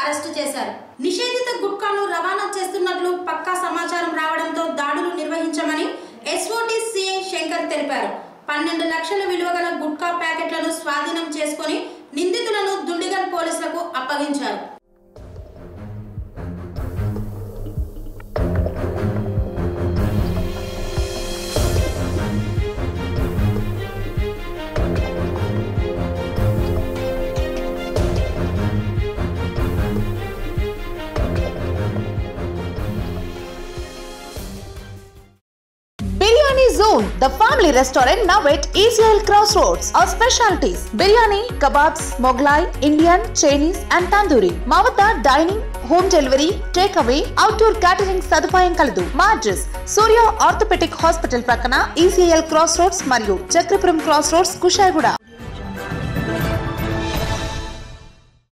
Arrest చేశారు నిషేధిత గుట్కాను రవాణా చేస్తున్నట్లు పక్కా సమాచారం రావడంతో దాడులు నిర్వహించమని ఎస్ఓటి సిఐ శంకర్ తెలిపారు పన్నెండు లక్షల విలువ గల గుట్కా ప్యాకెట్లను స్వాధీనం చేసుకొని నిందితులను దుండిగల్ పోలీసులకు అప్పగించారు Biryani Zone, the family restaurant now at ECL Crossroads. Our specialties biryani, kebabs, Moglai, Indian, Chinese, and tandoori. మా వద్ద dining home delivery take away outdoor catering సదుపాయం కలదు మా అడ్రస్ సూర్య ఆర్థోపెటిక్ హాస్పిటల్ ప్రక్కన ఈసీఎల్ క్రాస్ రోడ్స్ మరియు Chakrapuram cross roads Kushaiguda